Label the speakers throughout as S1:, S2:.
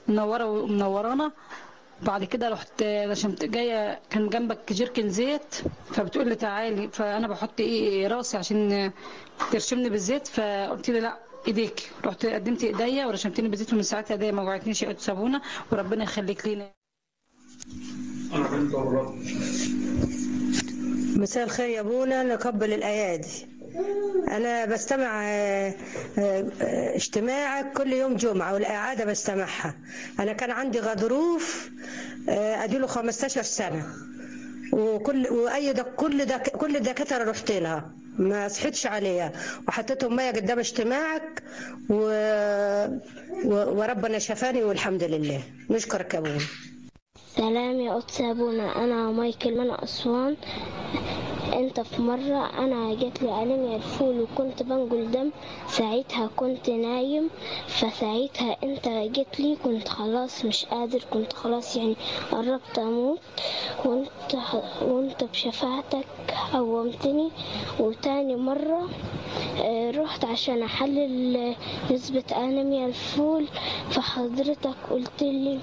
S1: منوره منورانا بعد كده رحت رشمت جايه كان جنبك جيركن زيت فبتقول لي تعالي فانا بحط ايه راسي عشان ترشمني بالزيت فقلت لي لا ايديك رحت قدمت ايديا ورشمتني بالزيت ومن ساعتها ايديا ما وجعتنيش يا صابونه وربنا يخليك لينا
S2: أنا بنت الرب
S3: مساء الخير يا ابونا نقبل الايادي انا بستمع آه، آه، آه، اجتماعك كل يوم جمعه والاعاده بستمعها انا كان عندي غضروف آه، اديله 15 سنه وكل واي دك كل دك كل الدكاتره رحت لها ما صحتش عليها وحطيتهم ميه قدام اجتماعك و... و... وربنا شفاني والحمد لله نشكرك يا ابونا
S4: سلام يا قدس أبونا أنا مايكل من أسوان انت في مرة انا جات لي انيميا الفول وكنت بنقل دم ساعتها كنت نايم فساعتها انت جيت لي كنت خلاص مش قادر كنت خلاص يعني قربت اموت وانت وانت بشفاعتك قومتني وتاني مرة آه، رحت عشان احلل نسبة انيميا الفول فحضرتك قلت لي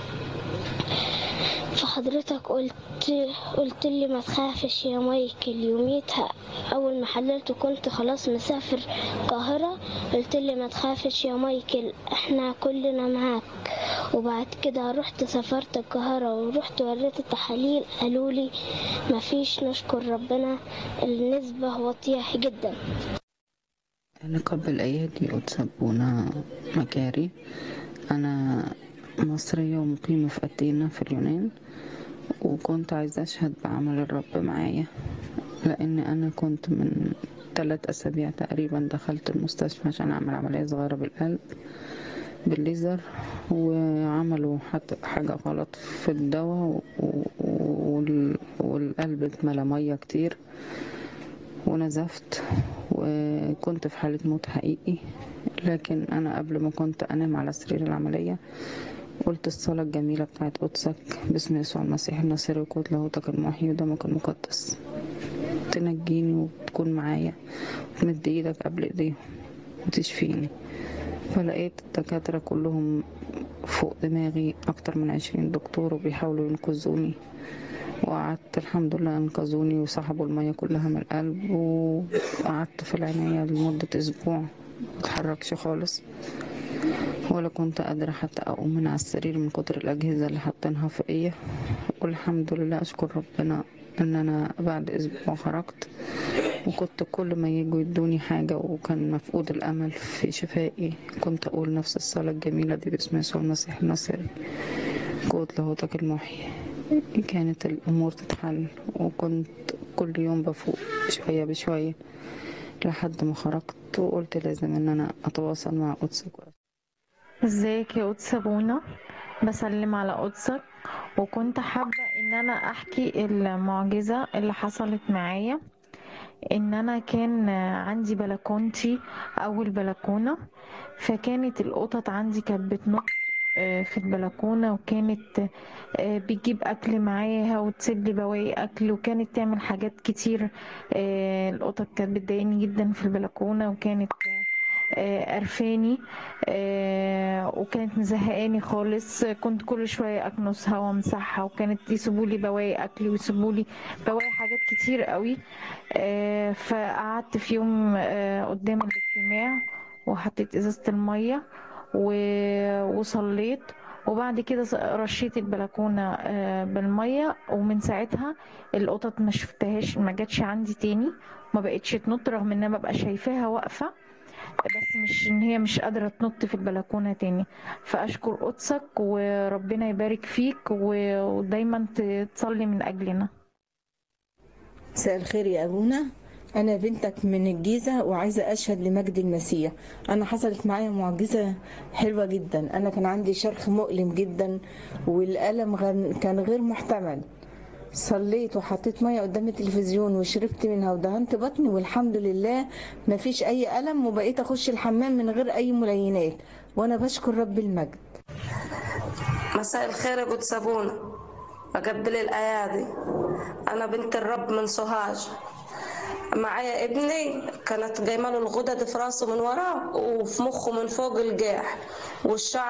S4: فحضرتك قلت قلت لي ما تخافش يا مايكل يوميتها اول ما حللت كنت خلاص مسافر القاهرة قلت لي ما تخافش يا مايكل احنا كلنا معاك وبعد كده رحت سافرت القاهرة ورحت وريت التحاليل قالوا لي ما فيش نشكر ربنا النسبة واطية جدا
S5: نقبل أيادي وتسبونا مكاري أنا مصرية ومقيمة في أثينا في اليونان وكنت عايزة أشهد بعمل الرب معايا لأن أنا كنت من ثلاث أسابيع تقريبا دخلت المستشفى عشان أعمل عملية صغيرة بالقلب بالليزر وعملوا حتى حاجة غلط في الدواء و- وال- والقلب اتملى مية كتير ونزفت وكنت في حالة موت حقيقي لكن أنا قبل ما كنت أنام على سرير العملية قلت الصلاة الجميلة بتاعت قدسك باسم يسوع المسيح الناصري وقوة لاهوتك المحيي ودمك المقدس تنجيني وتكون معايا وتمد ايدك قبل ايديهم وتشفيني فلقيت الدكاترة كلهم فوق دماغي أكتر من عشرين دكتور وبيحاولوا ينقذوني وقعدت الحمد لله انقذوني وسحبوا المية كلها من القلب وقعدت في العناية لمدة أسبوع متحركش خالص ولا كنت قادرة حتى أقوم من على السرير من كتر الأجهزة اللي حاطينها فوقيا والحمد لله أشكر ربنا إن أنا بعد أسبوع خرجت وكنت كل ما يجوا يدوني حاجة وكان مفقود الأمل في شفائي كنت أقول نفس الصلاة الجميلة دي باسم يسوع المسيح الناصري قوة لاهوتك المحيي كانت الأمور تتحل وكنت كل يوم بفوق شوية بشوية لحد ما خرجت وقلت لازم إن أنا أتواصل مع قدسك
S6: ازيك يا قدس ابونا بسلم على قدسك وكنت حابة ان انا احكي المعجزة اللي حصلت معايا ان انا كان عندي بلكونتي اول بلكونة فكانت القطط عندي كانت بتنط آه، في البلكونة وكانت آه، بتجيب أكل معاها وتسيب لي بواقي أكل وكانت تعمل حاجات كتير آه، القطط كانت بتضايقني جدا في البلكونة وكانت آه، قرفاني آه، وكانت مزهقاني خالص كنت كل شوية أكنسها وامسحها وكانت يسيبوا لي بواقي أكل ويسيبوا لي بواقي حاجات كتير قوي آه، فقعدت في يوم آه، قدام الاجتماع وحطيت إزازة المية و- وصليت وبعد كده س- رشيت البلكونة آه، بالمية ومن ساعتها القطط ما شفتهاش ما جاتش عندي تاني ما بقتش تنط رغم ان انا ببقى شايفاها واقفة بس مش ان هي مش قادرة تنط في البلكونة تاني فاشكر قدسك وربنا يبارك فيك و- ودايما ت- تصلي من اجلنا
S7: مساء الخير يا أبونا أنا بنتك من الجيزة وعايزة أشهد لمجد المسيح أنا حصلت معايا معجزة حلوة جدا أنا كان عندي شرخ مؤلم جدا والألم غير كان غير محتمل صليت وحطيت مية قدام التلفزيون وشربت منها ودهنت بطني والحمد لله مفيش أي ألم وبقيت أخش الحمام من غير أي ملينات وأنا بشكر رب المجد
S8: مساء الخير يا قدس أبونا أقبل الأيادي أنا بنت الرب من سوهاج معايا ابني كانت جايمه له الغدد في راسه من ورا وفي مخه من فوق الجاح والشعر